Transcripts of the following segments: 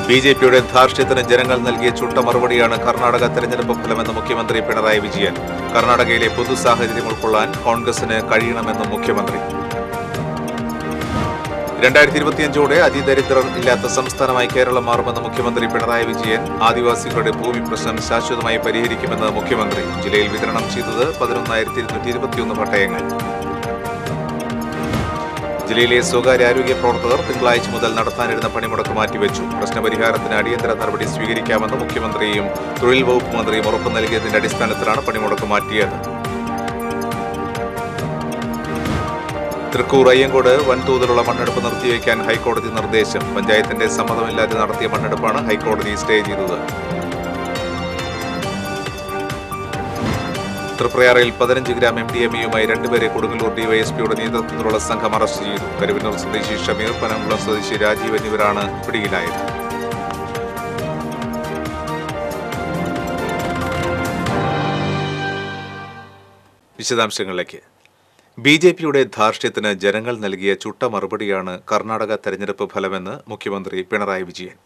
B J പിയുടെ ധാർഷ്ട്യത്തിന് ജനങ്ങൾ നൽകിയ ചുട്ട മറുപടിയാണ് കർണാടക തെരഞ്ഞെടുപ്പ് ഫലമെന്ന് മുഖ്യമന്ത്രി പിണറായി വിജയൻ കർണാടകയിലെ പൊതു സാഹചര്യം ഉൾക്കൊള്ളാൻ കോൺഗ്രസിന് കഴിയണമെന്ന് മുഖ്യമന്ത്രി രണ്ടായിരത്തി ഇരുപത്തിയഞ്ചോടെ അതിദരിദ്രർ ഇല്ലാത്ത സംസ്ഥാനമായി കേരളം മാറുമെന്ന് മുഖ്യമന്ത്രി പിണറായി വിജയൻ ആദിവാസികളുടെ ഭൂമി പ്രശ്നം ശാശ്വതമായി പരിഹരിക്കുമെന്ന് മുഖ്യമന്ത്രി ജില്ലയിൽ വിതരണം ചെയ്തത് പതിനൊന്നായിരത്തി ഇരുന്നൂറ്റി ഇരുപത്തിയൊന്ന് പട്ടയങ്ങൾ ജില്ലയിലെ സ്വകാര്യ ആരോഗ്യ പ്രവർത്തകർ തിങ്കളാഴ്ച മുതൽ നടത്താനിരുന്ന പണിമുടക്ക് മാറ്റിവെച്ചു പ്രശ്നപരിഹാരത്തിന് അടിയന്തര നടപടി സ്വീകരിക്കാമെന്ന് മുഖ്യമന്ത്രിയും തൊഴിൽ വകുപ്പ് മന്ത്രിയും ഉറപ്പു നൽകിയതിന്റെ അടിസ്ഥാനത്തിലാണ് പണിമുടക്ക് മാറ്റിയത് തൃക്കൂർ അയ്യങ്കോട് വൻതോതിലുള്ള മണ്ണെടുപ്പ് നിർത്തിവെക്കാൻ ഹൈക്കോടതി നിർദ്ദേശം പഞ്ചായത്തിന്റെ സമ്മതമില്ലാതെ നടത്തിയ മണ്ണെടുപ്പാണ് ഹൈക്കോടതി സ്റ്റേ ചെയ്തത് തൃപ്രയാറിൽ പതിനഞ്ച് ഗ്രാം എം ഡി എം എയുമായി രണ്ടുപേരെ കൊടുങ്ങല്ലൂർ ഡിവൈഎസ്പിയുടെ നേതൃത്വത്തിലുള്ള സംഘം അറസ്റ്റ് ചെയ്തു കരുവന്നൂർ സ്വദേശി ഷമീർ പനംകുളം സ്വദേശി രാജീവ് എന്നിവരാണ് പിടിയിലായത് വിശദാംശങ്ങളിലേക്ക് ബി ജെ പിയുടെ ധാർഷ്ട്യത്തിന് ജനങ്ങൾ നൽകിയ ചുട്ട മറുപടിയാണ് കർണാടക തെരഞ്ഞെടുപ്പ് ഫലമെന്ന് മുഖ്യമന്ത്രി പിണറായി വിജയൻ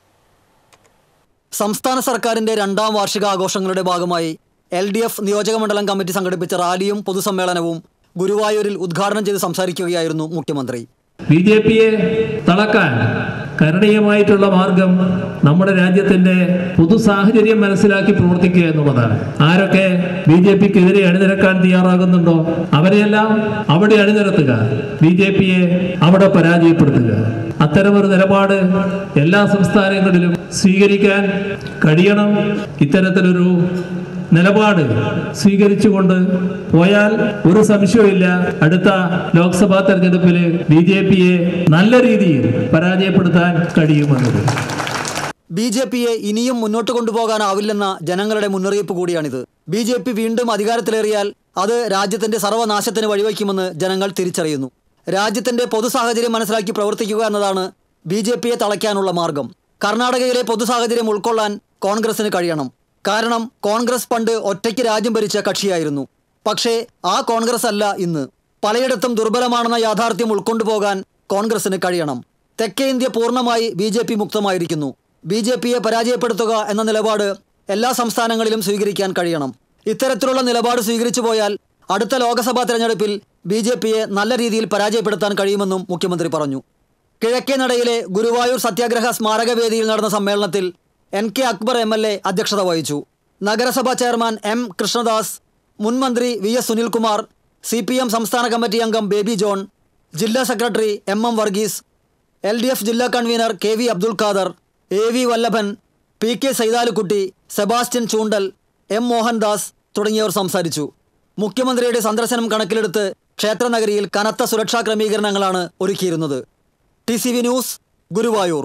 സംസ്ഥാന സർക്കാരിന്റെ രണ്ടാം വാർഷികാഘോഷങ്ങളുടെ ഭാഗമായി എൽ ഡി എഫ് നിയോജകമണ്ഡലം കമ്മിറ്റി സംഘടിപ്പിച്ച റാലിയും പൊതുസമ്മേളനവും ഗുരുവായൂരിൽ ഉദ്ഘാടനം ചെയ്ത് സംസാരിക്കുകയായിരുന്നു മുഖ്യമന്ത്രി ബി ജെ പിയെ തളക്കാൻ കരണീയമായിട്ടുള്ള മാർഗം നമ്മുടെ രാജ്യത്തിന്റെ പൊതു സാഹചര്യം മനസ്സിലാക്കി പ്രവർത്തിക്കുക എന്നുള്ളതാണ് ആരൊക്കെ ബി ജെ പിക്കെതിരെ അണിനിരക്കാൻ തയ്യാറാകുന്നുണ്ടോ അവരെയെല്ലാം അവിടെ അണിനിരത്തുക ബി ജെ പിയെ അവിടെ പരാജയപ്പെടുത്തുക അത്തരമൊരു നിലപാട് എല്ലാ സംസ്ഥാനങ്ങളിലും സ്വീകരിക്കാൻ കഴിയണം ഇത്തരത്തിലൊരു നിലപാട് സ്വീകരിച്ചുകൊണ്ട് പോയാൽ ഒരു സംശയവുമില്ല അടുത്ത ലോക്സഭാ തെരഞ്ഞെടുപ്പിൽ ബി ജെ പിയെ നല്ല രീതിയിൽ പരാജയപ്പെടുത്താൻ കഴിയുമെന്നത് ബി ജെ പിയെ ഇനിയും മുന്നോട്ട് കൊണ്ടുപോകാനാവില്ലെന്ന ജനങ്ങളുടെ മുന്നറിയിപ്പ് കൂടിയാണിത് ബി ജെ പി വീണ്ടും അധികാരത്തിലേറിയാൽ അത് രാജ്യത്തിന്റെ സർവ്വനാശത്തിന് വഴിവെക്കുമെന്ന് ജനങ്ങൾ തിരിച്ചറിയുന്നു രാജ്യത്തിന്റെ പൊതു സാഹചര്യം മനസ്സിലാക്കി പ്രവർത്തിക്കുക എന്നതാണ് ബി ജെ പിയെ തളയ്ക്കാനുള്ള മാർഗം കർണാടകയിലെ പൊതു സാഹചര്യം ഉൾക്കൊള്ളാൻ കോൺഗ്രസിന് കഴിയണം കാരണം കോൺഗ്രസ് പണ്ട് ഒറ്റയ്ക്ക് രാജ്യം ഭരിച്ച കക്ഷിയായിരുന്നു പക്ഷേ ആ കോൺഗ്രസ് അല്ല ഇന്ന് പലയിടത്തും ദുർബലമാണെന്ന യാഥാർത്ഥ്യം ഉൾക്കൊണ്ടുപോകാൻ കോൺഗ്രസിന് കഴിയണം തെക്കേ ഇന്ത്യ പൂർണ്ണമായി ബി ജെ പി മുക്തമായിരിക്കുന്നു ബി ജെ പിയെ പരാജയപ്പെടുത്തുക എന്ന നിലപാട് എല്ലാ സംസ്ഥാനങ്ങളിലും സ്വീകരിക്കാൻ കഴിയണം ഇത്തരത്തിലുള്ള നിലപാട് സ്വീകരിച്ചു പോയാൽ അടുത്ത ലോക്സഭാ തെരഞ്ഞെടുപ്പിൽ ബി ജെ പിയെ നല്ല രീതിയിൽ പരാജയപ്പെടുത്താൻ കഴിയുമെന്നും മുഖ്യമന്ത്രി പറഞ്ഞു കിഴക്കേ നടയിലെ ഗുരുവായൂർ സത്യാഗ്രഹ സ്മാരകവേദിയിൽ നടന്ന സമ്മേളനത്തിൽ N K Akbar M L A അധ്യക്ഷത വഹിച്ചു നഗരസഭാ ചെയർമാൻ എം കൃഷ്ണദാസ് മുൻ മന്ത്രി V S Sunilkumar C P M സംസ്ഥാന കമ്മിറ്റി അംഗം ബേബി ജോൺ ജില്ലാ secretary M M Varghese L D F ജില്ലാ convener K V Abdul Khader A V Vallabhan P K Saithalukutty Sebastian Choondal M Mohandas തുടങ്ങിയവർ സംസാരിച്ചു മുഖ്യമന്ത്രിയുടെ സന്ദർശനം കണക്കിലെടുത്ത് ക്ഷേത്രനഗരിയിൽ കനത്ത സുരക്ഷാ ക്രമീകരണങ്ങളാണ് ഒരുക്കിയിരുന്നത് T C V news Guruvayur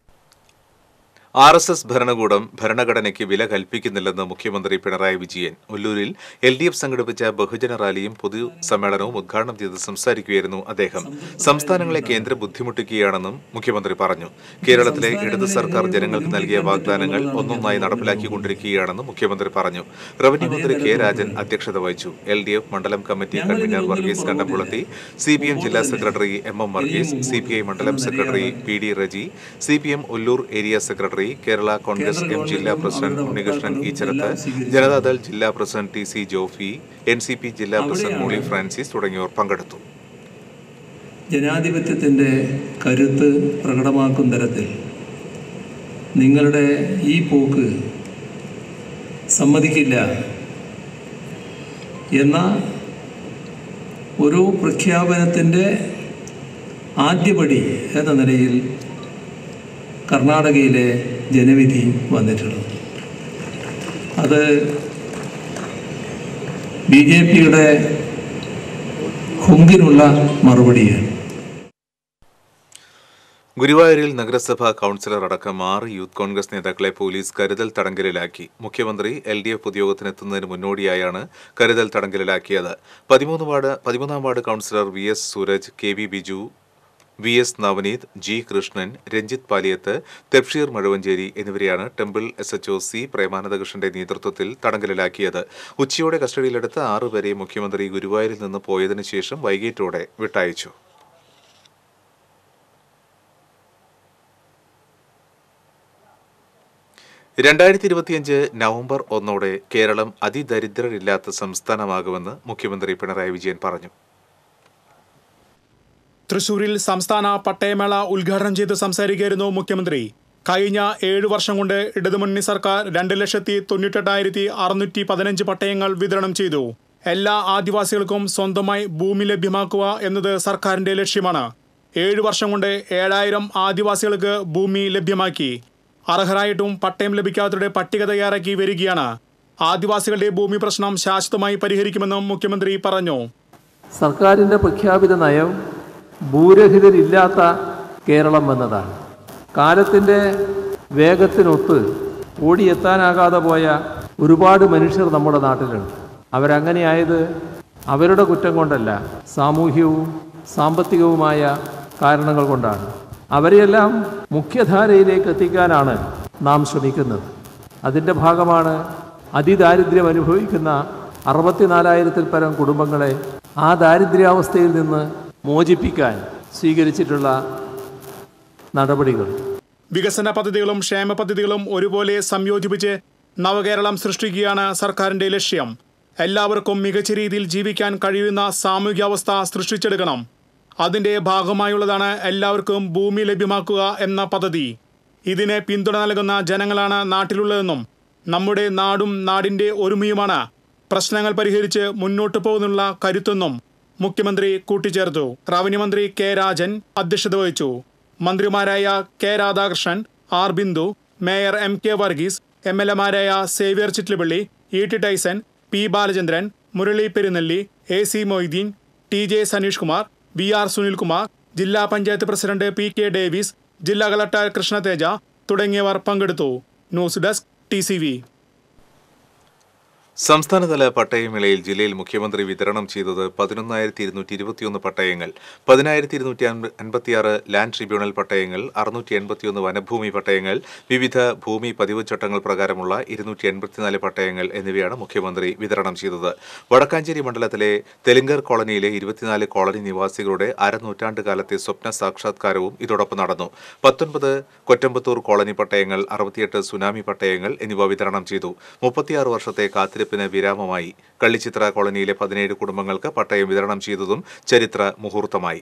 R S S ഭരണകൂടം ഭരണഘടനയ്ക്ക് വില കൽപ്പിക്കുന്നില്ലെന്ന് മുഖ്യമന്ത്രി പിണറായി വിജയൻ ഒല്ലൂരിൽ എൽ ഡി എഫ് സംഘടിപ്പിച്ച ബഹുജന റാലിയും പൊതു സമ്മേളനവും ഉദ്ഘാടനം ചെയ്ത് സംസാരിക്കുകയായിരുന്നു അദ്ദേഹം സംസ്ഥാനങ്ങളെ കേന്ദ്രം ബുദ്ധിമുട്ടിക്കുകയാണെന്നും മുഖ്യമന്ത്രി പറഞ്ഞു കേരളത്തിലെ ഇടത് സർക്കാർ ജനങ്ങൾക്ക് നൽകിയ വാഗ്ദാനങ്ങൾ ഒന്നൊന്നായി നടപ്പിലാക്കിക്കൊണ്ടിരിക്കുകയാണെന്നും മുഖ്യമന്ത്രി പറഞ്ഞു റവന്യൂ മന്ത്രി കെ രാജൻ അധ്യക്ഷത വഹിച്ചു എൽ ഡി എഫ് മണ്ഡലം committee convener Varghese Kandamkulathy C P M ജില്ലാ secretary M M Varghese C P I മണ്ഡലം secretary P D Reji C P M Ollur area secretary Kerala Congress M ജില്ലാ പ്രസിഡന്റ് ഉണ്ണികൃഷ്ണൻ ഈച്ചരത്ത് ജനതാദൾ ജില്ലാ president T C Jofi N C P ജില്ലാ president Molly Francis തുടങ്ങിയവർ പങ്കെടുത്തു ജനാധിപത്യത്തിൻ്റെ കരുത്ത് പ്രകടമാക്കും തരത്തിൽ നിങ്ങളുടെ ഈ പോക്ക് സമ്മതിക്കില്ല എന്ന ഒരു പ്രഖ്യാപനത്തിൻ്റെ ആദ്യപടി എന്ന നിലയിൽ കർണാടകയിലെ ജനവിധി വന്നിട്ടുള്ളത് അത് ബി ജെ പിയുടെ ഹുങ്കിനുള്ള മറുപടിയാണ് ഗുരുവായൂരിൽ നഗരസഭാ കൌൺസിലർ അടക്കം ആറ് യൂത്ത് കോൺഗ്രസ് നേതാക്കളെ പോലീസ് കരുതൽ തടങ്കലിലാക്കി മുഖ്യമന്ത്രി എൽ ഡി എഫ് പൊതുയോഗത്തിനെത്തുന്നതിന് മുന്നോടിയായാണ് കരുതൽ തടങ്കലിലാക്കിയത് പതിമൂന്ന് വാർഡ് പതിമൂന്നാം ward councillor V S Sooraj K V Biju V S Navaneeth G Krishnan Ranjith Paliyath Thepsheer Mazhavancheri എന്നിവരെയാണ് temple S H O C പ്രേമാനന്ദകൃഷ്ണന്റെ നേതൃത്വത്തിൽ തടങ്കലിലാക്കിയത് ഉച്ചയോടെ കസ്റ്റഡിയിലെടുത്ത ആറുപേരെ മുഖ്യമന്ത്രി ഗുരുവായൂരിൽ നിന്ന് പോയതിനു ശേഷം വൈകിട്ടോടെ വിട്ടയച്ചു രണ്ടായിരത്തി ഇരുപത്തിയഞ്ച് നവംബർ ഒന്നോടെ കേരളം അതിദരിദ്രരില്ലാത്ത സംസ്ഥാനമാകുമെന്ന് മുഖ്യമന്ത്രി പിണറായി വിജയൻ പറഞ്ഞു തൃശൂരിൽ സംസ്ഥാന പട്ടയമേള ഉദ്ഘാടനം ചെയ്ത് സംസാരിക്കുകയായിരുന്നു മുഖ്യമന്ത്രി കഴിഞ്ഞ ഏഴു വർഷം കൊണ്ട് ഇടതുമുന്നണി സർക്കാർ രണ്ട് ലക്ഷത്തി തൊണ്ണൂറ്റെട്ടായിരത്തി അറുന്നൂറ്റി പതിനഞ്ച് പട്ടയങ്ങൾ വിതരണം ചെയ്തു എല്ലാ ആദിവാസികൾക്കും സ്വന്തമായി ഭൂമി ലഭ്യമാക്കുക എന്നത് സർക്കാരിന്റെ ലക്ഷ്യമാണ് ഏഴു വർഷം കൊണ്ട് ഏഴായിരം ആദിവാസികൾക്ക് ഭൂമി ലഭ്യമാക്കി അർഹരായിട്ടും പട്ടയം ലഭിക്കാത്തവരുടെ പട്ടിക തയ്യാറാക്കി വരികയാണ് ആദിവാസികളുടെ ഭൂമി പ്രശ്നം ശാശ്വതമായി പരിഹരിക്കുമെന്നും മുഖ്യമന്ത്രി പറഞ്ഞു സർക്കാരിൻ്റെ പ്രഖ്യാപിത നയം ഭൂരഹിതരില്ലാത്ത കേരളം എന്നതാണ് കാലത്തിൻ്റെ വേഗത്തിനൊത്ത് ഓടിയെത്താനാകാതെ പോയ ഒരുപാട് മനുഷ്യർ നമ്മുടെ നാട്ടിലുണ്ട് അവരങ്ങനെയായത് അവരുടെ കുറ്റം കൊണ്ടല്ല സാമൂഹ്യവും സാമ്പത്തികവുമായ കാരണങ്ങൾ കൊണ്ടാണ് അവരെയെല്ലാം മുഖ്യധാരയിലേക്ക് എത്തിക്കാനാണ് നാം ശ്രമിക്കുന്നത് അതിൻ്റെ ഭാഗമാണ് അതിദാരിദ്ര്യം അനുഭവിക്കുന്ന അറുപത്തിനാലായിരത്തിൽ പരം കുടുംബങ്ങളെ ആ ദാരിദ്ര്യാവസ്ഥയിൽ നിന്ന് മോചിപ്പിക്കാൻ സ്വീകരിച്ചിട്ടുള്ള നടപടികൾ വികസന പദ്ധതികളും ക്ഷേമ പദ്ധതികളും ഒരുപോലെ സംയോജിപ്പിച്ച് നവകേരളം സൃഷ്ടിക്കുകയാണ് സർക്കാരിന്റെ ലക്ഷ്യം എല്ലാവർക്കും മികച്ച രീതിയിൽ ജീവിക്കാൻ കഴിയുന്ന സാമൂഹ്യാവസ്ഥ സൃഷ്ടിച്ചെടുക്കണം അതിന്റെ ഭാഗമായുള്ളതാണ് എല്ലാവർക്കും ഭൂമി ലഭ്യമാക്കുക എന്ന പദ്ധതി ഇതിന് പിന്തുണ നൽകുന്ന ജനങ്ങളാണ് നാട്ടിലുള്ളതെന്നും നമ്മുടെ നാടും നാടിന്റെ ഒരുമയുമാണ് പ്രശ്നങ്ങൾ പരിഹരിച്ച് മുന്നോട്ടു പോകുന്നുള്ള കരുത്തെന്നും മുഖ്യമന്ത്രി കൂട്ടിച്ചേർത്തു റവന്യൂ മന്ത്രി കെ രാജൻ അധ്യക്ഷത വഹിച്ചു മന്ത്രിമാരായ K Radhakrishnan R Bindu mayor M K Varghese M L എമാരായ Xavier Chittilappilly E T Tyson P Balachandran Murali Perunelli A C Moideen T J Saneesh Kumar B R Sunilkumar ജില്ലാ panchayat president P K Davis ജില്ലാ കളക്ടർ കൃഷ്ണതേജ തുടങ്ങിയവർ പങ്കെടുത്തു news desk T C V സംസ്ഥാനതല പട്ടയമേളയിൽ ജില്ലയിൽ മുഖ്യമന്ത്രി വിതരണം ചെയ്തത് പതിനൊന്നായിരത്തി ഇരുന്നൂറ്റി ഇരുപത്തിയൊന്ന് പട്ടയങ്ങൾ പതിനായിരത്തി ഇരുന്നൂറ്റി അൻപത്തിയാറ് ലാൻഡ് ട്രിബ്യൂണൽ പട്ടയങ്ങൾ അറുന്നൂറ്റി എൺപത്തിയൊന്ന് വനഭൂമി പട്ടയങ്ങൾ വിവിധ ഭൂമി പതിവ് ചട്ടങ്ങൾ പ്രകാരമുള്ള ഇരുന്നൂറ്റി എൺപത്തിനാല് പട്ടയങ്ങൾ എന്നിവയാണ് മുഖ്യമന്ത്രി വിതരണം ചെയ്തത് വടക്കാഞ്ചേരി മണ്ഡലത്തിലെ തെലുങ്കർ കോളനിയിലെ ഇരുപത്തിനാല് കോളനി നിവാസികളുടെ അരനൂറ്റാണ്ട് കാലത്തെ സ്വപ്ന സാക്ഷാത്കാരവും ഇതോടൊപ്പം നടന്നു പത്തൊൻപത് കൊറ്റമ്പത്തൂർ കോളനി പട്ടയങ്ങൾ അറുപത്തിയെട്ട് സുനാമി പട്ടയങ്ങൾ എന്നിവ വിതരണം ചെയ്തു മുപ്പത്തിയാറ് വർഷത്തെ കാത്തിരിപ്പിന് വിരാമമായി കള്ളിച്ചിത്ര കോളനിയിലെ പതിനേഴ് കുടുംബങ്ങൾക്ക് പട്ടയം വിതരണം ചെയ്തതും ചരിത്ര മുഹൂർത്തമായി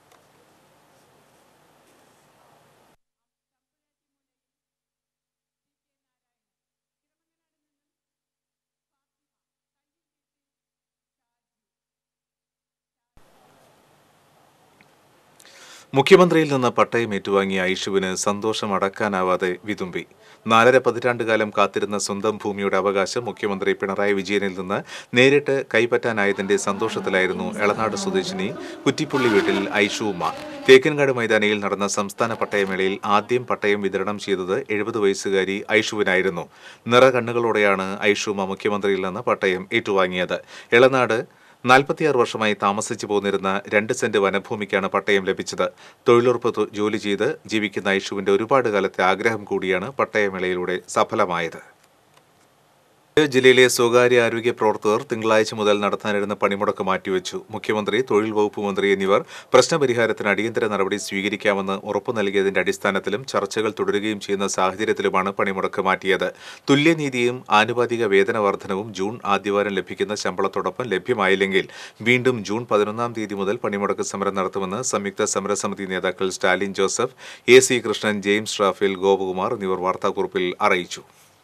മുഖ്യമന്ത്രിയിൽ നിന്ന് പട്ടയം ഏറ്റുവാങ്ങിയ ഐഷുവിന് സന്തോഷം അടക്കാനാവാതെ വിതുമ്പി നാലര പതിറ്റാണ്ടുകാലം കാത്തിരുന്ന സ്വന്തം ഭൂമിയുടെ അവകാശം മുഖ്യമന്ത്രി പിണറായി വിജയനിൽ നിന്ന് നേരിട്ട് കൈപ്പറ്റാനായതിന്റെ സന്തോഷത്തിലായിരുന്നു എളനാട് സ്വദേശിനി കുറ്റിപ്പുള്ളി വീട്ടിൽ ഐഷുവുമ്മ തേക്കൻകാട് മൈതാനിയിൽ നടന്ന സംസ്ഥാന പട്ടയമേളയിൽ ആദ്യം പട്ടയം വിതരണം ചെയ്തത് എഴുപത് വയസ്സുകാരി ഐഷുവിനായിരുന്നു നിറകണ്ണുകളോടെയാണ് ഐഷുമ്മ മുഖ്യമന്ത്രിയിൽ നിന്ന് പട്ടയം ഏറ്റുവാങ്ങിയത് എളനാട് നാൽപ്പത്തിയാറ് വർഷമായി താമസിച്ചു പോന്നിരുന്ന രണ്ട് സെന്റ് വനഭൂമിക്കാണ് പട്ടയം ലഭിച്ചത് തൊഴിലുറപ്പ് തൊ- ജോലി ചെയ്ത് ജീവിക്കുന്ന ഐഷുവിന്റെ ഒരുപാട് കാലത്തെ ആഗ്രഹം കൂടിയാണ് പട്ടയമേളയിലൂടെ സഫലമായത് ജില്ലയിലെ സ്വകാര്യ ആരോഗ്യ പ്രവർത്തകർ തിങ്കളാഴ്ച മുതൽ നടത്താനിരുന്ന പണിമുടക്ക് മാറ്റിവെച്ചു മുഖ്യമന്ത്രി തൊഴിൽ വകുപ്പ് മന്ത്രി എന്നിവർ പ്രശ്നപരിഹാരത്തിന് അടിയന്തര നടപടി സ്വീകരിക്കാമെന്ന് ഉറപ്പു നൽകിയതിന്റെ അടിസ്ഥാനത്തിലും ചർച്ചകൾ തുടരുകയും ചെയ്യുന്ന സാഹചര്യത്തിലുമാണ് പണിമുടക്ക് മാറ്റിയത് തുല്യനീതിയും ആനുപാതിക വേതന വർധനവും ജൂൺ ആദ്യവാരം ലഭിക്കുന്ന ശമ്പളത്തോടൊപ്പം ലഭ്യമായില്ലെങ്കിൽ വീണ്ടും ജൂൺ പതിനൊന്നാം തീയതി മുതൽ പണിമുടക്ക് സമരം നടത്തുമെന്ന് സംയുക്ത സമരസമിതി നേതാക്കൾ സ്റ്റാലിൻ ജോസഫ് എ സി കൃഷ്ണൻ ജെയിംസ് റാഫേൽ ഗോപകുമാർ എന്നിവർ വാർത്താക്കുറിപ്പിൽ അറിയിച്ചു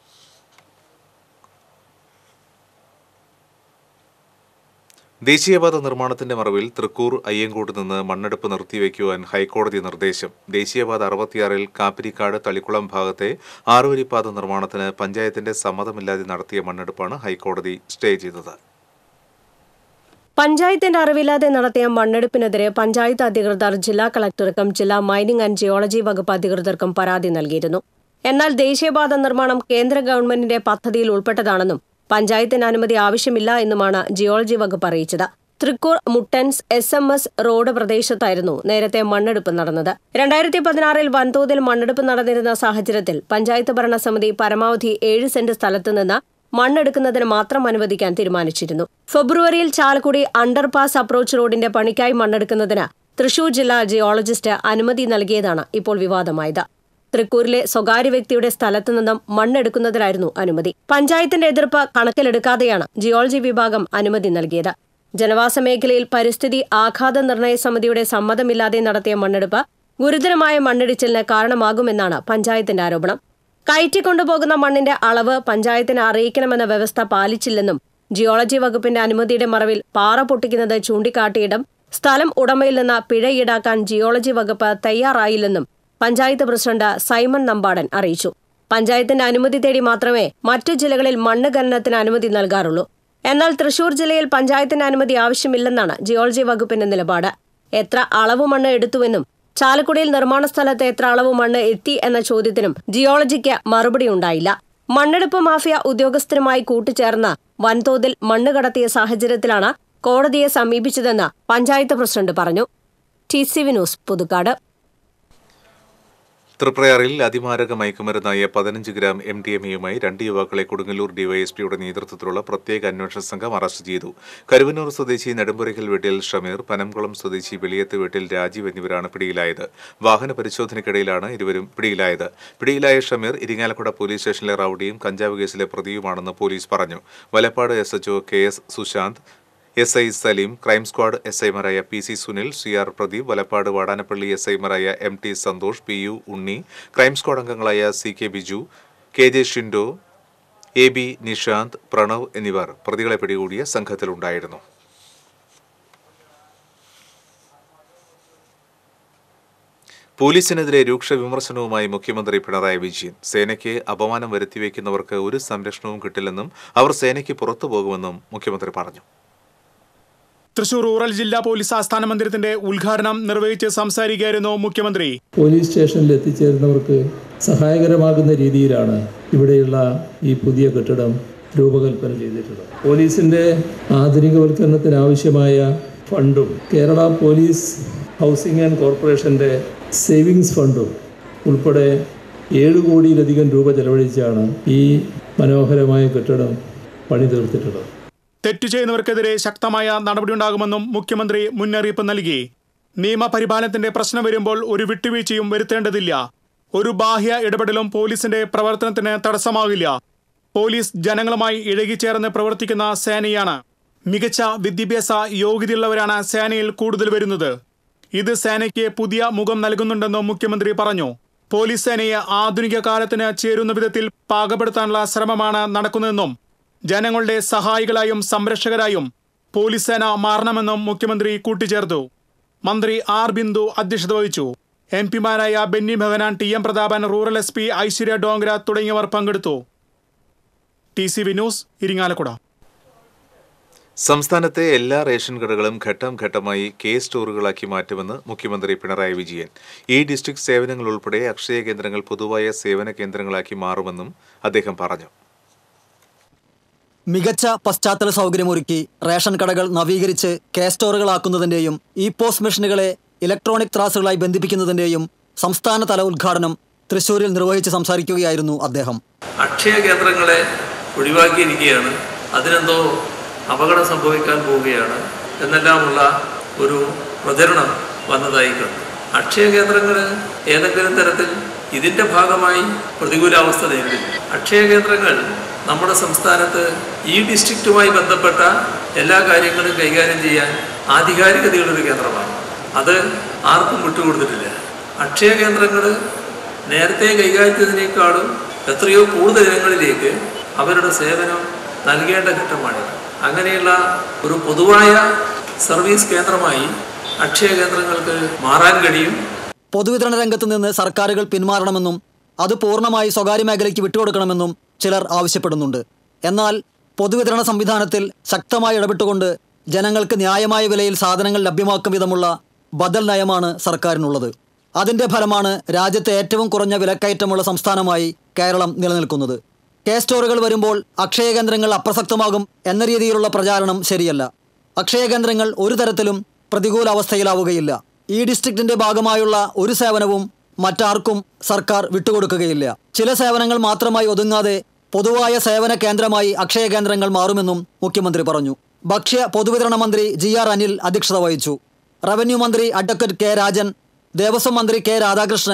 ദേശീയപാത നിർമ്മാണത്തിന്റെ മറവിൽ തൃക്കൂർ അയ്യങ്കോട് നിന്ന് മണ്ണെടുപ്പ് നിർത്തിവെക്കുവാൻ ഹൈക്കോടതി നിർദ്ദേശം ദേശീയപാത അറുപത്തിയാറിൽ കാപ്പിരിക്കാട് തളിക്കുളം ഭാഗത്തെ ആറുവരിപ്പാത നിർമ്മാണത്തിന് പഞ്ചായത്തിന്റെ സമ്മതമില്ലാതെ നടത്തിയ മണ്ണെടുപ്പാണ് ഹൈക്കോടതി സ്റ്റേ ചെയ്തത് പഞ്ചായത്തിന്റെ അറിവില്ലാതെ നടത്തിയ മണ്ണെടുപ്പിനെതിരെ പഞ്ചായത്ത് അധികൃതർ ജില്ലാ കളക്ടർക്കും ജില്ലാ മൈനിംഗ് ആൻഡ് ജിയോളജി വകുപ്പ് അധികൃതർക്കും പരാതി നൽകിയിരുന്നു എന്നാൽ ദേശീയപാത നിർമ്മാണം കേന്ദ്ര ഗവൺമെന്റിന്റെ പദ്ധതിയിൽ ഉൾപ്പെട്ടതാണെന്നും പഞ്ചായത്തിന് അനുമതി ആവശ്യമില്ല എന്നുമാണ് ജിയോളജി വകുപ്പ് അറിയിച്ചത് തൃക്കൂർ മുട്ടൻസ് എസ് എം എസ് റോഡ് പ്രദേശത്തായിരുന്നു നേരത്തെ മണ്ണെടുപ്പ് നടന്നത് രണ്ടായിരത്തി പതിനാറിൽ വൻതോതിൽ മണ്ണെടുപ്പ് നടന്നിരുന്ന സാഹചര്യത്തിൽ പഞ്ചായത്ത് ഭരണസമിതി പരമാവധി ഏഴ് സെന്റ് സ്ഥലത്ത് നിന്ന് മണ്ണെടുക്കുന്നതിന് മാത്രം അനുവദിക്കാൻ തീരുമാനിച്ചിരുന്നു ഫെബ്രുവരിയിൽ ചാലക്കുടി അണ്ടർപാസ് അപ്രോച്ച് റോഡിന്റെ പണിക്കായി മണ്ണെടുക്കുന്നതിന് തൃശൂർ ജില്ലാ ജിയോളജിസ്റ്റ് അനുമതി നൽകിയതാണ് ഇപ്പോൾ വിവാദമായത് തൃക്കൂരിലെ സ്വകാര്യ വ്യക്തിയുടെ സ്ഥലത്തു നിന്നും മണ്ണെടുക്കുന്നതിലായിരുന്നു അനുമതി പഞ്ചായത്തിന്റെ എതിർപ്പ് കണക്കിലെടുക്കാതെയാണ് ജിയോളജി വിഭാഗം അനുമതി നൽകിയത് ജനവാസ മേഖലയിൽ പരിസ്ഥിതി ആഘാത നിർണയ സമിതിയുടെ സമ്മതമില്ലാതെ നടത്തിയ മണ്ണെടുപ്പ് ഗുരുതരമായ മണ്ണിടിച്ചിലിന് കാരണമാകുമെന്നാണ് പഞ്ചായത്തിന്റെ ആരോപണം കയറ്റിക്കൊണ്ടുപോകുന്ന മണ്ണിന്റെ അളവ് പഞ്ചായത്തിനെ അറിയിക്കണമെന്ന വ്യവസ്ഥ പാലിച്ചില്ലെന്നും ജിയോളജി വകുപ്പിന്റെ അനുമതിയുടെ മറവിൽ പാറ പൊട്ടിക്കുന്നത് ചൂണ്ടിക്കാട്ടിയിടം സ്ഥലം ഉടമയിൽ നിന്ന് പിഴ ഈടാക്കാൻ ജിയോളജി വകുപ്പ് തയ്യാറായില്ലെന്നും പഞ്ചായത്ത് പ്രസിഡന്റ് സൈമൺ നമ്പാടൻ അറിയിച്ചു പഞ്ചായത്തിന്റെ അനുമതി തേടി മാത്രമേ മറ്റു ജില്ലകളിൽ മണ്ണ് ഖനനത്തിന് അനുമതി നൽകാറുള്ളൂ എന്നാൽ തൃശൂർ ജില്ലയിൽ പഞ്ചായത്തിന്റെ അനുമതി ആവശ്യമില്ലെന്നാണ് ജിയോളജി വകുപ്പിന്റെ നിലപാട് എത്ര അളവ് മണ്ണ് എടുത്തുവെന്നും ചാലക്കുടിയിൽ നിർമ്മാണ സ്ഥലത്ത് എത്ര അളവ് മണ്ണ് എത്തി എന്ന ചോദ്യത്തിനും ജിയോളജിക്ക് മറുപടി ഉണ്ടായില്ല മണ്ണെടുപ്പ് മാഫിയ ഉദ്യോഗസ്ഥരുമായി കൂട്ടുചേർന്ന് വൻതോതിൽ മണ്ണ് കടത്തിയ സാഹചര്യത്തിലാണ് കോടതിയെ സമീപിച്ചതെന്ന് പഞ്ചായത്ത് പ്രസിഡന്റ് പറഞ്ഞു T C V news Puthukkad തൃപ്രയാറിൽ അതിമാരക മയക്കുമരുന്നായ പതിനഞ്ച് ഗ്രാം എം ഡി എം എയുമായി രണ്ട് യുവാക്കളെ കൊടുങ്ങല്ലൂർ ഡിവൈഎസ്പിയുടെ നേതൃത്വത്തിലുള്ള പ്രത്യേക അന്വേഷണ സംഘം അറസ്റ്റ് ചെയ്തു കരുവന്നൂർ സ്വദേശി നെടുമ്പുരയ്ക്കൽ വീട്ടിൽ ഷമീർ പനംകുളം സ്വദേശി വെളിയത്ത് വീട്ടിൽ രാജീവ് എന്നിവരാണ് പിടിയിലായത് വാഹന പരിശോധനയ്ക്കിടയിലാണ് ഇരുവരും പിടിയിലായത് പിടിയിലായ ഷമീർ ഇരിങ്ങാലക്കുട പോലീസ് സ്റ്റേഷനിലെ റൌഡിയും കഞ്ചാവ് കേസിലെ പ്രതിയുമാണെന്ന് പോലീസ് പറഞ്ഞു Valappad S HO K S Sushanth S I Saleem crime squad S ഐമാരായ P C Sunil C R Pradeep Valappad Vadanappally S ഐമാരായ M T Santhosh P U Unni crime squad അംഗങ്ങളായ C K Biju K J Shindo A B Nishanth Pranav എന്നിവർ പ്രതികളെ പിടികൂടിയ സംഘത്തിലുണ്ടായിരുന്നു പോലീസിനെതിരെ രൂക്ഷ വിമർശനവുമായി മുഖ്യമന്ത്രി പിണറായി വിജയൻ സേനയ്ക്ക് അപമാനം വരുത്തിവെക്കുന്നവർക്ക് ഒരു സംരക്ഷണവും കിട്ടില്ലെന്നും അവർ സേനയ്ക്ക് പുറത്തു പോകുമെന്നും മുഖ്യമന്ത്രി പറഞ്ഞു തൃശൂർ റൂറൽ ജില്ലാ പോലീസ് ആസ്ഥാന മന്ദിരത്തിന്റെ ഉദ്ഘാടനം നിർവഹിച്ച് സംസാരിക്കുകയായിരുന്നു മുഖ്യമന്ത്രി പോലീസ് സ്റ്റേഷനിൽ എത്തിച്ചേരുന്നവർക്ക് സഹായകരമാകുന്ന രീതിയിലാണ് ഇവിടെയുള്ള ഈ പുതിയ കെട്ടിടം രൂപകൽപ്പന ചെയ്തിട്ടുള്ളത് പോലീസിൻ്റെ ആധുനികവൽക്കരണത്തിന് ആവശ്യമായ ഫണ്ടും കേരള പോലീസ് ഹൗസിംഗ് ആൻഡ് കോർപ്പറേഷൻ്റെ സേവിങ്സ് ഫണ്ടും ഉൾപ്പെടെ ഏഴ് കോടിയിലധികം രൂപ ചെലവഴിച്ചാണ് ഈ മനോഹരമായ കെട്ടിടം പണി തീർത്തിട്ടുള്ളത് തെറ്റു ചെയ്യുന്നവർക്കെതിരെ ശക്തമായ നടപടിയുണ്ടാകുമെന്നും മുഖ്യമന്ത്രി മുന്നറിയിപ്പ് നൽകി നിയമപരിപാലനത്തിന്റെ പ്രശ്നം വരുമ്പോൾ ഒരു വിട്ടുവീഴ്ചയും വരുത്തേണ്ടതില്ല ഒരു ബാഹ്യ ഇടപെടലും പോലീസിന്റെ പ്രവർത്തനത്തിന് തടസ്സമാകില്ല പോലീസ് ജനങ്ങളുമായി ഇഴകിച്ചേർന്ന് പ്രവർത്തിക്കുന്ന സേനയാണ് മികച്ച വിദ്യാഭ്യാസ യോഗ്യതയുള്ളവരാണ് സേനയിൽ കൂടുതൽ വരുന്നത് ഇത് സേനയ്ക്ക് പുതിയ മുഖം നൽകുന്നുണ്ടെന്നും മുഖ്യമന്ത്രി പറഞ്ഞു പോലീസ് സേനയെ ആധുനിക കാലത്തിന് ചേരുന്ന വിധത്തിൽ പാകപ്പെടുത്താനുള്ള ശ്രമമാണ് നടക്കുന്നതെന്നും ജനങ്ങളുടെ സഹായികളായും സംരക്ഷകരായും പോലീസ് സേന മാറണമെന്നും മുഖ്യമന്ത്രി കൂട്ടിച്ചേർത്തു മന്ത്രി ആർ ബിന്ദു അധ്യക്ഷത വഹിച്ചു എം പിമാരായ Benny Behanan T M Prathapan rural S P Aishwarya Dongre തുടങ്ങിയവർ പങ്കെടുത്തു T C V news Irinjalakuda സംസ്ഥാനത്തെ എല്ലാ റേഷൻ കടകളും ഘട്ടം ഘട്ടമായി കെ സ്റ്റോറുകളാക്കി മാറ്റുമെന്ന് മുഖ്യമന്ത്രി പിണറായി വിജയൻ ഈ ഡിസ്ട്രിക്ട് സേവനങ്ങൾ ഉൾപ്പെടെ അക്ഷയ കേന്ദ്രങ്ങൾ പൊതുവായ സേവന കേന്ദ്രങ്ങളാക്കി മാറുമെന്നും അദ്ദേഹം പറഞ്ഞു മികച്ച പശ്ചാത്തല സൗകര്യമൊരുക്കി റേഷൻ കടകൾ നവീകരിച്ച് കെ സ്റ്റോറുകളാക്കുന്നതിന്റെയും ഇ പോസ്റ്റ് മെഷീനുകളെ ഇലക്ട്രോണിക് ത്രാസുകളായി ബന്ധിപ്പിക്കുന്നതിന്റെയും സംസ്ഥാനതല ഉദ്ഘാടനം തൃശൂരിൽ നിർവഹിച്ച് സംസാരിക്കുകയായിരുന്നു അദ്ദേഹം അക്ഷയ കേന്ദ്രങ്ങളെ ഒഴിവാക്കിയിരിക്കുകയാണ് അതിനെന്തോ അപകടം സംഭവിക്കാൻ പോവുകയാണ് എന്നെല്ലാമുള്ള ഒരു പ്രചരണം വന്നതായി കണ്ടു അക്ഷയ കേന്ദ്രങ്ങൾ ഏതെങ്കിലും തരത്തിൽ ഇതിൻ്റെ ഭാഗമായി പ്രതികൂലാവസ്ഥ നേരിടും അക്ഷയ കേന്ദ്രങ്ങൾ നമ്മുടെ സംസ്ഥാനത്ത് ഈ ഡിസ്ട്രിക്റ്റുമായി ബന്ധപ്പെട്ട എല്ലാ കാര്യങ്ങളും കൈകാര്യം ചെയ്യാൻ ആധികാരികതയുള്ളൊരു കേന്ദ്രമാണ് അത് ആർക്കും വിട്ടുകൊടുത്തിട്ടില്ല അക്ഷയ കേന്ദ്രങ്ങൾ നേരത്തെ കൈകാര്യം ചെയ്തതിനേക്കാളും എത്രയോ കൂടുതൽ ഇനങ്ങളിലേക്ക് അവരുടെ സേവനം നൽകേണ്ട ഘട്ടമാണിത് അങ്ങനെയുള്ള ഒരു പൊതുവായ സർവീസ് കേന്ദ്രമായി അക്ഷയ കേന്ദ്രങ്ങൾക്ക് മാറാൻ കഴിയും പൊതുവിതരണ രംഗത്ത് നിന്ന് സർക്കാരുകൾ പിന്മാറണമെന്നും അത് പൂർണ്ണമായി സ്വകാര്യ മേഖലയ്ക്ക് വിട്ടുകൊടുക്കണമെന്നും ചിലർ ആവശ്യപ്പെടുന്നുണ്ട് എന്നാൽ പൊതുവിതരണ സംവിധാനത്തിൽ ശക്തമായി ഇടപെട്ടുകൊണ്ട് ജനങ്ങൾക്ക് ന്യായമായ വിലയിൽ സാധനങ്ങൾ ലഭ്യമാക്കും വിധമുള്ള ബദൽ നയമാണ് സർക്കാരിനുള്ളത് അതിന്റെ ഫലമാണ് രാജ്യത്തെ ഏറ്റവും കുറഞ്ഞ വിലക്കയറ്റമുള്ള സംസ്ഥാനമായി കേരളം നിലനിൽക്കുന്നത് കെ സ്റ്റോറുകൾ വരുമ്പോൾ അക്ഷയ കേന്ദ്രങ്ങൾ അപ്രസക്തമാകും എന്ന രീതിയിലുള്ള പ്രചാരണം ശരിയല്ല അക്ഷയ കേന്ദ്രങ്ങൾ ഒരു തരത്തിലും പ്രതികൂല അവസ്ഥയിലാവുകയില്ല ഈ ഡിസ്ട്രിക്റ്റിന്റെ ഭാഗമായുള്ള ഒരു സേവനവും മറ്റാർക്കും സർക്കാർ വിട്ടുകൊടുക്കുകയില്ല ചില സേവനങ്ങൾ മാത്രമായി ഒതുങ്ങാതെ പൊതുവായ സേവന കേന്ദ്രമായി അക്ഷയ കേന്ദ്രങ്ങൾ മാറുമെന്നും മുഖ്യമന്ത്രി പറഞ്ഞു ഭക്ഷ്യ പൊതുവിതരണ മന്ത്രി ജി ആർ അനിൽ അധ്യക്ഷത വഹിച്ചു റവന്യൂ മന്ത്രി അഡ്വക്കേറ്റ് കെ രാജൻ ദേവസ്വം മന്ത്രി കെ രാധാകൃഷ്ണൻ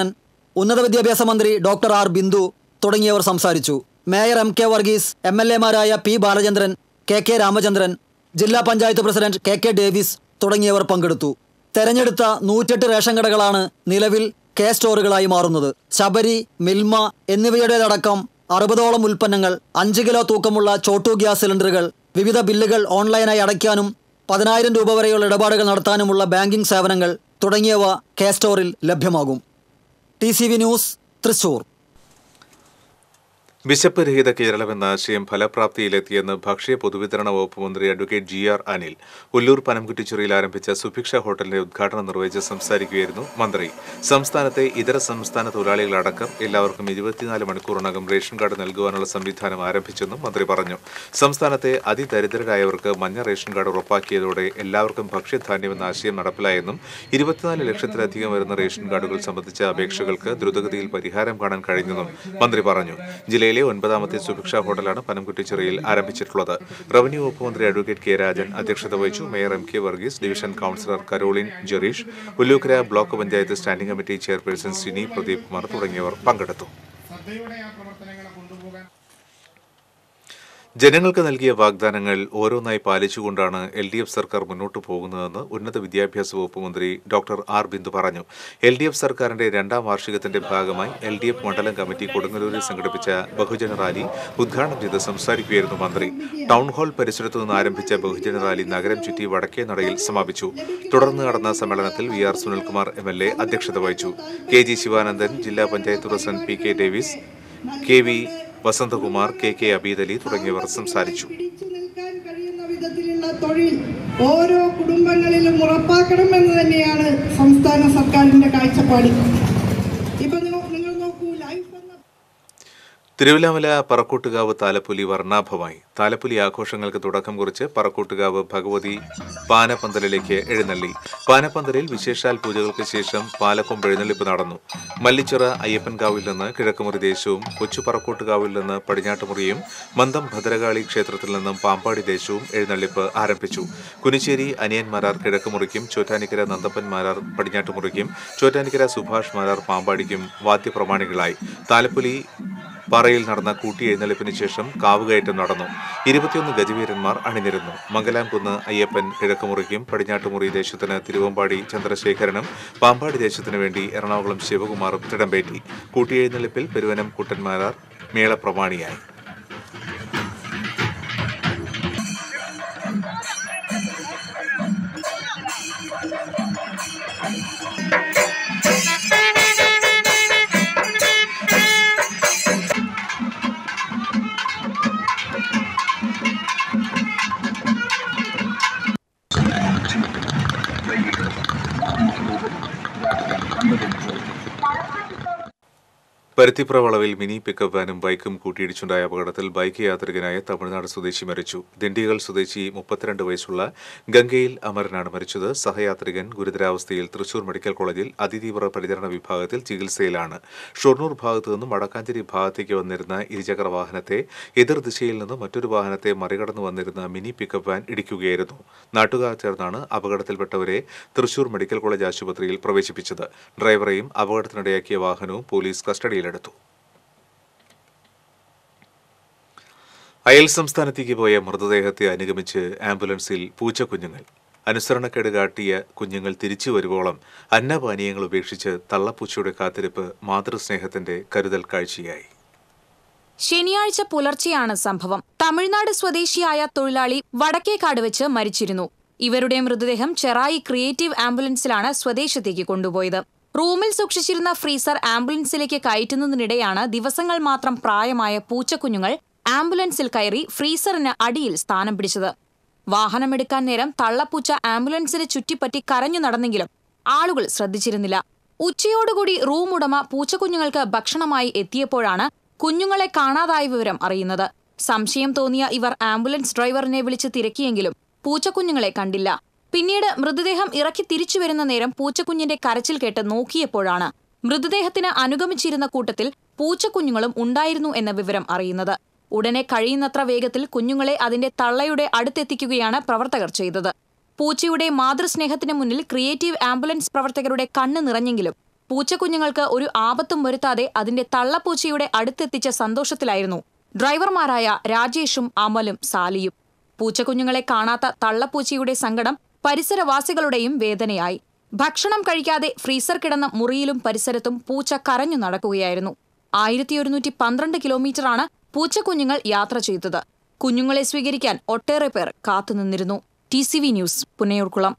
ഉന്നത വിദ്യാഭ്യാസ മന്ത്രി ഡോക്ടർ ആർ ബിന്ദു തുടങ്ങിയവർ സംസാരിച്ചു mayor M K Varghese M L എമാരായ P Balachandran K K Ramachandran ജില്ലാ panchayat president K K Davis തുടങ്ങിയവർ പങ്കെടുത്തു തെരഞ്ഞെടുത്ത നൂറ്റെട്ട് റേഷൻ കടകളാണ് നിലവിൽ കെ സ്റ്റോറുകളായി മാറുന്നത് ശബരി മിൽമ എന്നിവയുടേതടക്കം അറുപതോളം ഉൽപ്പന്നങ്ങൾ അഞ്ച് കിലോ തൂക്കമുള്ള ചോട്ടു ഗ്യാസ് സിലിണ്ടറുകൾ വിവിധ ബില്ലുകൾ ഓൺലൈനായി അടയ്ക്കാനും പതിനായിരം രൂപ വരെയുള്ള ഇടപാടുകൾ നടത്താനുമുള്ള ബാങ്കിംഗ് സേവനങ്ങൾ തുടങ്ങിയവ കെ സ്റ്റോറിൽ ലഭ്യമാകും T C V news Thrissur വിശപ്പ് രഹിത കേരളം എന്ന ആശയം ഫലപ്രാപ്തിയിലെത്തിയെന്ന് ഭക്ഷ്യ പൊതുവിതരണ വകുപ്പ് മന്ത്രി advocate G R Anil Ulloor പനംകുറ്റിച്ചുറിയിൽ ആരംഭിച്ച സുഭിക്ഷ ഹോട്ടലിന്റെ ഉദ്ഘാടനം നിർവഹിച്ച് സംസാരിക്കുകയായിരുന്നു മന്ത്രി സംസ്ഥാനത്തെ ഇതര സംസ്ഥാന തൊഴിലാളികളടക്കം എല്ലാവർക്കും ഇരുപത്തിനാല് മണിക്കൂറിനകം റേഷൻ കാർഡ് നൽകുവാനുള്ള സംവിധാനം ആരംഭിച്ചെന്നും മന്ത്രി പറഞ്ഞു സംസ്ഥാനത്തെ അതിദരിദ്രരായവർക്ക് മഞ്ഞ റേഷൻ കാർഡ് ഉറപ്പാക്കിയതോടെ എല്ലാവർക്കും ഭക്ഷ്യധാന്യം എന്ന ആശയം നടപ്പിലായെന്നും ഇരുപത്തിനാല് ലക്ഷത്തിലധികം വരുന്ന റേഷൻ കാർഡുകൾ സംബന്ധിച്ച അപേക്ഷകൾക്ക് ദ്രുതഗതിയിൽ പരിഹാരം കാണാൻ കഴിഞ്ഞെന്നും മന്ത്രി പറഞ്ഞു ജില്ലയിലെ ഒൻപതാമത്തെ സുഭിക്ഷ ഹോട്ടലാണ് പനംകുറ്റിച്ചിറയിൽ ആരംഭിച്ചിട്ടുള്ളത് റവന്യൂ വകുപ്പ് മന്ത്രി അഡ്വക്കേറ്റ് കെ രാജൻ അധ്യക്ഷത വഹിച്ചു mayor M K Varghese division councillor Caroline Jereesh Ollukkara block panchayat standing committee chairperson Sini Pradeep Kumar തുടങ്ങിയവർ പങ്കെടുത്തു ജനങ്ങൾക്ക് നൽകിയ വാഗ്ദാനങ്ങൾ ഓരോന്നായി പാലിച്ചുകൊണ്ടാണ് എൽ ഡി എഫ് സർക്കാർ മുന്നോട്ടു പോകുന്നതെന്ന് ഉന്നത വിദ്യാഭ്യാസ വകുപ്പ് മന്ത്രി ഡോക്ടർ ആർ ബിന്ദു പറഞ്ഞു എൽ ഡി എഫ് സർക്കാരിന്റെ രണ്ടാം വാർഷികത്തിന്റെ ഭാഗമായി എൽ ഡി എഫ് മണ്ഡലം കമ്മിറ്റി കൊടുങ്ങല്ലൂരിൽ സംഘടിപ്പിച്ച ബഹുജന റാലി ഉദ്ഘാടനം ചെയ്ത് സംസാരിക്കുകയായിരുന്നു മന്ത്രി ടൗൺ ഹാൾ പരിസരത്തു നിന്ന് ആരംഭിച്ച ബഹുജന റാലി നഗരം ചുറ്റി വടക്കേ നടയിൽ സമാപിച്ചു തുടർന്ന് നടന്ന സമ്മേളനത്തിൽ V R Sunilkumar M L A അധ്യക്ഷത വഹിച്ചു കെ ജി ശിവാനന്ദൻ ജില്ലാ panchayat president P K Davis K V Vasanthakumar K K Abeed Ali തുടങ്ങിയവർ സംസാരിച്ചു പിടിച്ചു നിൽക്കാൻ കഴിയുന്ന വിധത്തിലുള്ള തൊഴിൽ ഓരോ കുടുംബങ്ങളിലും ഉറപ്പാക്കണമെന്ന് തന്നെയാണ് സംസ്ഥാന സർക്കാരിന്റെ കാഴ്ചപ്പാട് ഇപ്പൊ നിങ്ങൾ നിങ്ങൾ നോക്കൂ ലൈഫ് എന്ന തിരുവില്ലാമല പറക്കോട്ടുകാവ് താലപ്പൊലി വർണ്ണാഭമായി താലപ്പൊലി ആഘോഷങ്ങൾക്ക് തുടക്കം കുറിച്ച് പറക്കോട്ടുകാവ് ഭഗവതി പാനപ്പന്തലിലേക്ക് എഴുന്നള്ളി പാനപ്പന്തലിൽ വിശേഷാൽ പൂജകൾക്ക് ശേഷം പാലക്കൊമ്പ് എഴുന്നള്ളിപ്പ് നടന്നു മല്ലിച്ചിറ അയ്യപ്പൻകാവിൽ നിന്ന് കിഴക്കുമുറി ദേശവും കൊച്ചു പറക്കോട്ടുകാവിൽ നിന്ന് പടിഞ്ഞാട്ടുമുറിയും മന്ദം ഭദ്രകാളി ക്ഷേത്രത്തിൽ നിന്നും പാമ്പാടി ദേശവും എഴുന്നള്ളിപ്പ് ആരംഭിച്ചു കുനിശ്ശേരി അനിയൻ മാരാർ കിഴക്കുമുറിക്കും ചോറ്റാനിക്കര നന്ദപ്പൻ മാരാർ പടിഞ്ഞാട്ടുമുറിക്കും ചോറ്റാനിക്കര സുഭാഷ് മാരാർ പാമ്പാടിക്കും വാദ്യപ്രമാണികളായി താലപ്പൊലി പാറയിൽ നടന്ന കൂട്ടിയെഴുന്നള്ളിപ്പിന് ശേഷം കാവുകയറ്റം നടന്നു ഇരുപത്തിയൊന്ന് ഗജവീരന്മാർ അണിനിരുന്നു മംഗലാംകുന്ന് അയ്യപ്പൻ കിഴക്കുമുറിക്കും പടിഞ്ഞാട്ടുമുറി ദേശത്തിന് തിരുവമ്പാടി ചന്ദ്രശേഖരനും പാമ്പാടി ദേശത്തിനു വേണ്ടി എറണാകുളം ശിവകുമാറും തിടമ്പേറ്റി കൂട്ടിയെഴുന്നള്ളിപ്പിൽ പെരുവനം കുട്ടന്മാരാർ മേളപ്രമാണിയായി പരുത്തിപ്ര വളവിൽ മിനി പിക്കപ്പ് വാനും ബൈക്കും കൂട്ടിയിടിച്ചുണ്ടായ അപകടത്തിൽ ബൈക്ക് യാത്രികനായ തമിഴ്നാട് സ്വദേശി മരിച്ചു ദിണ്ടിഗൽ സ്വദേശി മുപ്പത്തിരണ്ട് വയസ്സുള്ള ഗംഗയിൽ അമരനാണ് മരിച്ചത് സഹയാത്രികൻ ഗുരുതരാവസ്ഥയിൽ തൃശൂർ മെഡിക്കൽ കോളേജിൽ അതിതീവ്ര പരിചരണ വിഭാഗത്തിൽ ചികിത്സയിലാണ് ഷൊർണൂർ ഭാഗത്തു നിന്നും വടക്കാഞ്ചേരി ഭാഗത്തേക്ക് വന്നിരുന്ന ഇരുചക്ര വാഹനത്തെ എതിർദിശയിൽ നിന്ന് മറ്റൊരു വാഹനത്തെ മറികടന്നു വന്നിരുന്ന മിനി പിക്കപ്പ് വാൻ ഇടിക്കുകയായിരുന്നു നാട്ടുകാർ ചേർന്നാണ് അപകടത്തിൽപ്പെട്ടവരെ തൃശൂർ മെഡിക്കൽ കോളേജ് ആശുപത്രിയിൽ പ്രവേശിപ്പിച്ചത് ഡ്രൈവറെയും അപകടത്തിനിടയാക്കിയ വാഹനവും പോലീസ് കസ്റ്റഡിയിലെടുത്തു അയൽ സംസ്ഥാനത്തേക്ക് പോയ മൃതദേഹത്തെ അനുഗമിച്ച് ആംബുലൻസിൽ പൂച്ചക്കുഞ്ഞുങ്ങൾ അനുസരണക്കേട് കാട്ടിയ കുഞ്ഞുങ്ങൾ തിരിച്ചു വരുവോളം അന്നപാനീയങ്ങൾ ഉപേക്ഷിച്ച് തള്ളപ്പൂച്ചയുടെ കാത്തിരിപ്പ് മാതൃസ്നേഹത്തിന്റെ കരുതൽ കാഴ്ചയായി ശനിയാഴ്ച പുലർച്ചെയാണ് സംഭവം തമിഴ്നാട് സ്വദേശിയായ തൊഴിലാളി വടക്കേക്കാട് വെച്ച് മരിച്ചിരുന്നു ഇവരുടെ മൃതദേഹം ചെറായി ക്രിയേറ്റീവ് ആംബുലൻസിലാണ് സ്വദേശത്തേക്ക് കൊണ്ടുപോയത് റൂമിൽ സൂക്ഷിച്ചിരുന്ന ഫ്രീസർ ആംബുലൻസിലേക്ക് കയറ്റുന്നതിനിടെയാണ് ദിവസങ്ങൾ മാത്രം പ്രായമായ പൂച്ചക്കുഞ്ഞുങ്ങൾ ആംബുലൻസിൽ കയറി ഫ്രീസറിന് അടിയിൽ സ്ഥാനം പിടിച്ചത് വാഹനമെടുക്കാൻ നേരം തള്ളപ്പൂച്ച ആംബുലൻസിനെ ചുറ്റിപ്പറ്റി കരഞ്ഞു നടന്നെങ്കിലും ആളുകൾ ശ്രദ്ധിച്ചിരുന്നില്ല ഉച്ചയോടുകൂടി റൂം ഉടമ പൂച്ചക്കുഞ്ഞുങ്ങൾക്ക് ഭക്ഷണമായി എത്തിയപ്പോഴാണ് കുഞ്ഞുങ്ങളെ കാണാതായ വിവരം അറിയുന്നത് സംശയം തോന്നിയ ഇവർ ആംബുലൻസ് ഡ്രൈവറിനെ വിളിച്ച് തിരക്കിയെങ്കിലും പൂച്ചക്കുഞ്ഞുങ്ങളെ കണ്ടില്ല പിന്നീട് മൃതദേഹം ഇറക്കി തിരിച്ചു വരുന്ന നേരം പൂച്ചക്കുഞ്ഞിന്റെ കരച്ചിൽ കേട്ട് നോക്കിയപ്പോഴാണ് മൃതദേഹത്തിന് അനുഗമിച്ചിരുന്ന കൂട്ടത്തിൽ പൂച്ചക്കുഞ്ഞുങ്ങളും ഉണ്ടായിരുന്നു എന്ന വിവരം അറിയുന്നത് ഉടനെ കഴിയുന്നത്ര വേഗത്തിൽ കുഞ്ഞുങ്ങളെ അതിന്റെ തള്ളയുടെ അടുത്തെത്തിക്കുകയാണ് പ്രവർത്തകർ ചെയ്തത് പൂച്ചയുടെ മാതൃസ്നേഹത്തിന് മുന്നിൽ ക്രിയേറ്റീവ് ആംബുലൻസ് പ്രവർത്തകരുടെ കണ്ണ് നിറഞ്ഞെങ്കിലും പൂച്ചക്കുഞ്ഞുങ്ങൾക്ക് ഒരു ആപത്തും വരുത്താതെ അതിന്റെ തള്ളപ്പൂച്ചയുടെ അടുത്തെത്തിച്ച സന്തോഷത്തിലായിരുന്നു ഡ്രൈവർമാരായ രാജേഷും അമലും സാലിയും പൂച്ചക്കുഞ്ഞുങ്ങളെ കാണാത്ത തള്ളപ്പൂച്ചയുടെ സങ്കടം പരിസരവാസികളുടെയും വേദനയായി ഭക്ഷണം കഴിക്കാതെ ഫ്രീസർ കിടന്ന മുറിയിലും പരിസരത്തും പൂച്ച കരഞ്ഞു നടക്കുകയായിരുന്നു ആയിരത്തി ഒരുന്നൂറ്റി പന്ത്രണ്ട് കിലോമീറ്ററാണ് പൂച്ചക്കുഞ്ഞുങ്ങൾ യാത്ര ചെയ്തത് കുഞ്ഞുങ്ങളെ സ്വീകരിക്കാൻ ഒട്ടേറെ പേർ കാത്തുനിന്നിരുന്നു T C V news Punnayurkulam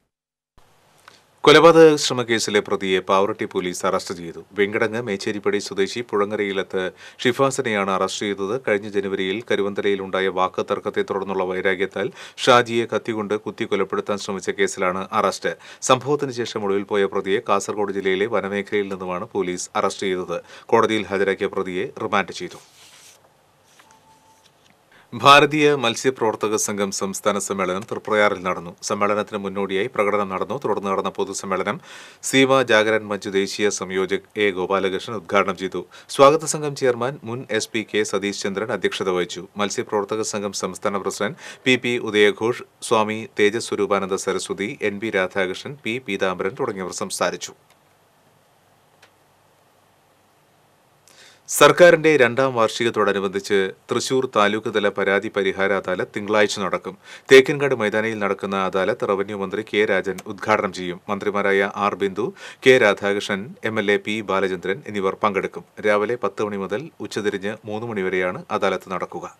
കൊലപാതക ശ്രമക്കേസിലെ പ്രതിയെ പാവറട്ടി പോലീസ് അറസ്റ്റ് ചെയ്തു വെങ്കടങ്ങ് മേച്ചേരിപ്പടി സ്വദേശി പുഴങ്ങരയിലത്ത് ഷിഫാസിനെയാണ് അറസ്റ്റ് ചെയ്തത് കഴിഞ്ഞ ജനുവരിയിൽ കരുവന്തരയിലുണ്ടായ വാക്ക് തർക്കത്തെ തുടർന്നുള്ള വൈരാഗ്യത്താൽ ഷാജിയെ കത്തികൊണ്ട് കുത്തി കൊലപ്പെടുത്താൻ ശ്രമിച്ച കേസിലാണ് അറസ്റ്റ് സംഭവത്തിന് ശേഷം ഒളിവിൽ പോയ പ്രതിയെ കാസർഗോഡ് ജില്ലയിലെ വനമേഖലയിൽ നിന്നുമാണ് പോലീസ് അറസ്റ്റ് ചെയ്തത് കോടതിയിൽ ഹാജരാക്കിയ പ്രതിയെ റിമാൻഡ് ചെയ്തു ഭാരതീയ മത്സ്യപ്രവർത്തക സംഘം സംസ്ഥാന സമ്മേളനം തൃപ്രയാറിൽ നടന്നു സമ്മേളനത്തിന് മുന്നോടിയായി പ്രകടനം നടന്നു തുടർന്ന് നടന്ന പൊതുസമ്മേളനം സീമ ജാഗരൻ മഞ്ച് ദേശീയ സംയോജക് എ ഗോപാലകൃഷ്ണൻ ഉദ്ഘാടനം ചെയ്തു സ്വാഗത സംഘം ചെയർമാൻ മുൻ S P K Satheesh Chandran അധ്യക്ഷത വഹിച്ചു മത്സ്യപ്രവർത്തക സംഘം സംസ്ഥാന president P P Udayaghosh Swami Thejas Swaroopananda Saraswathi N B Radhakrishnan P Peethambaran തുടങ്ങിയവർ സംസാരിച്ചു സർക്കാരിന്റെ രണ്ടാം വാർഷികത്തോടനുബന്ധിച്ച് തൃശൂർ താലൂക്ക് തല പരാതി പരിഹാര അദാലത്ത് തിങ്കളാഴ്ച നടക്കും തേക്കിൻകാട് മൈതാനിയിൽ നടക്കുന്ന അദാലത്ത് റവന്യൂ മന്ത്രി കെ രാജൻ ഉദ്ഘാടനം ചെയ്യും മന്ത്രിമാരായ R Bindu K Radhakrishnan M L A P Balachandran എന്നിവർ പങ്കെടുക്കും രാവിലെ പത്ത് മണി മുതൽ ഉച്ചതിരിഞ്ഞ് മൂന്ന് മണിവരെയാണ് അദാലത്ത് നടക്കുക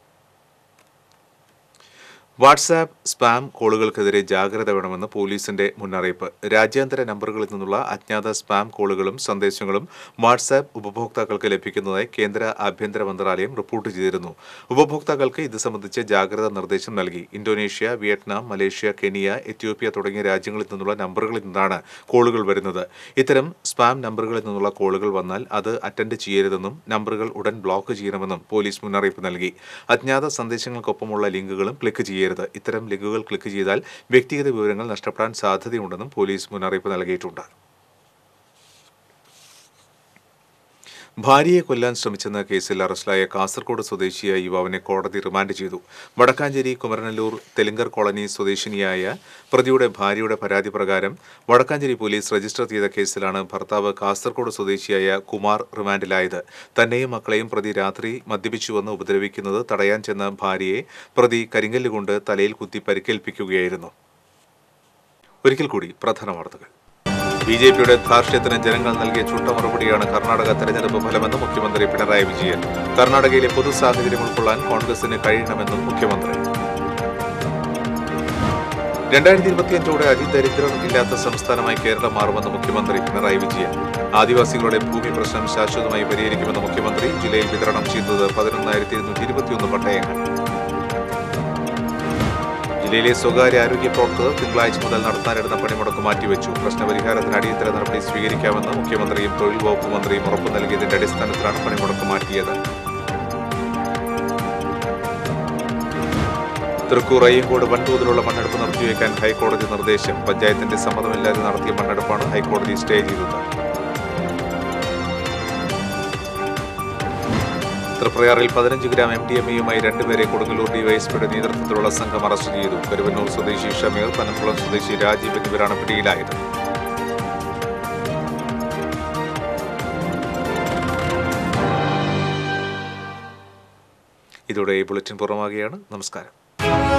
വാട്സാപ്പ് സ്പാം കോളുകൾക്കെതിരെ ജാഗ്രത വേണമെന്ന് പോലീസിന്റെ മുന്നറിയിപ്പ് രാജ്യാന്തര നമ്പറുകളിൽ നിന്നുള്ള അജ്ഞാത സ്പാം കോളുകളും സന്ദേശങ്ങളും വാട്സാപ്പ് ഉപഭോക്താക്കൾക്ക് ലഭിക്കുന്നതായി കേന്ദ്ര ആഭ്യന്തര മന്ത്രാലയം റിപ്പോർട്ട് ചെയ്തിരുന്നു ഉപഭോക്താക്കൾക്ക് ഇത് സംബന്ധിച്ച് ജാഗ്രതാ നിർദ്ദേശം നൽകി Indonesia Vietnam Malaysia Kenya Ethiopia തുടങ്ങിയ രാജ്യങ്ങളിൽ നിന്നുള്ള നമ്പറുകളിൽ നിന്നാണ് കോളുകൾ വരുന്നത് ഇത്തരം സ്പാം നമ്പറുകളിൽ നിന്നുള്ള കോളുകൾ വന്നാൽ അത് അറ്റൻഡ് ചെയ്യരുതെന്നും നമ്പറുകൾ ഉടൻ ബ്ലോക്ക് ചെയ്യണമെന്നും പോലീസ് മുന്നറിയിപ്പ് നൽകി അജ്ഞാത സന്ദേശങ്ങൾക്കൊപ്പമുള്ള ലിങ്കുകളും ക്ലിക്ക് ചെയ്യരുത് ഇത്തരം ലിങ്കുകൾ ക്ലിക്ക് ചെയ്താൽ വ്യക്തിഗത വിവരങ്ങൾ നഷ്ടപ്പെടാൻ സാധ്യതയുണ്ടെന്നും പോലീസ് മുന്നറിയിപ്പ് നൽകിയിട്ടുണ്ട് ഭാര്യയെ കൊല്ലാൻ ശ്രമിച്ചെന്ന കേസിൽ അറസ്റ്റിലായ കാസർഗോഡ് സ്വദേശിയായ യുവാവിനെ കോടതി റിമാൻഡ് ചെയ്തു വടക്കാഞ്ചേരി കുമരനല്ലൂർ തെലുങ്കർ കോളനി സ്വദേശിനിയായ പ്രതിയുടെ ഭാര്യയുടെ പരാതി പ്രകാരം വടക്കാഞ്ചേരി പോലീസ് രജിസ്റ്റർ ചെയ്ത കേസിലാണ് ഭർത്താവ് കാസർഗോഡ് സ്വദേശിയായ കുമാർ റിമാൻഡിലായത് തന്നെയും മക്കളെയും പ്രതി രാത്രി മദ്യപിച്ചുവന്ന് ഉപദ്രവിക്കുന്നത് തടയാൻ ചെന്ന ഭാര്യയെ പ്രതി കരിങ്കല്ലുകൊണ്ട് തലയിൽ കുത്തി പരിക്കേൽപ്പിക്കുകയായിരുന്നു ഒരിക്കൽ കൂടി പ്രധാന വാർത്തകൾ ബി ജെ പിയുടെ ധാർഷ്ട്യത്തിന് ജനങ്ങൾ നൽകിയ ചുട്ട മറുപടിയാണ് കർണാടക തെരഞ്ഞെടുപ്പ് ഫലമെന്ന് മുഖ്യമന്ത്രി പിണറായി വിജയൻ കർണാടകയിലെ പൊതു സാഹചര്യം ഉൾക്കൊള്ളാൻ കോൺഗ്രസിന് കഴിയണമെന്നും മുഖ്യമന്ത്രി രണ്ടായിരത്തി ഇരുപത്തിയഞ്ചോടെ അതിദരിദ്രർ ഇല്ലാത്ത സംസ്ഥാനമായി കേരളം മാറുമെന്ന് മുഖ്യമന്ത്രി പിണറായി വിജയൻ ആദിവാസികളുടെ ഭൂമി പ്രശ്നം ശാശ്വതമായി പരിഹരിക്കുമെന്ന് മുഖ്യമന്ത്രി ജില്ലയിൽ വിതരണം ചെയ്തത് പതിനൊന്നായിരത്തി ഇരുന്നൂറ്റി ഇരുപത്തിയൊന്ന് പട്ടയങ്ങൾ ജില്ലയിലെ സ്വകാര്യ ആരോഗ്യ പ്രവർത്തകർ തിങ്കളാഴ്ച മുതൽ നടത്താനിരുന്ന പണിമുടക്ക് മാറ്റിവെച്ചു പ്രശ്നപരിഹാരത്തിന് അടിയന്തര നടപടി സ്വീകരിക്കാമെന്ന് മുഖ്യമന്ത്രിയും തൊഴിൽ വകുപ്പ് മന്ത്രിയും ഉറപ്പു നൽകിയതിന്റെ അടിസ്ഥാനത്തിലാണ് പണിമുടക്ക് മാറ്റിയത് തൃക്കൂർ അയ്യങ്കോട് വൻതോതിലുള്ള മണ്ണെടുപ്പ് നിർത്തിവെക്കാൻ ഹൈക്കോടതി നിർദ്ദേശം പഞ്ചായത്തിന്റെ സമ്മതമില്ലാതെ നടത്തിയ മണ്ണെടുപ്പാണ് ഹൈക്കോടതി സ്റ്റേ ചെയ്തത് തൃപ്രയാറിൽ പതിനഞ്ച് ഗ്രാം എം ഡി എം എയുമായി രണ്ടുപേരെ കൊടുങ്ങല്ലൂർ ഡിവൈഎസ്പിയുടെ നേതൃത്വത്തിലുള്ള സംഘം അറസ്റ്റ് ചെയ്തു കരുവന്നൂർ സ്വദേശി ഷമീർ പനംകുളം സ്വദേശി രാജീവ് എന്നിവരാണ് പിടിയിലായത് ഇതോടെ ഈ ബുള്ളറ്റിൻ പുറമാകുകയാണ് നമസ്കാരം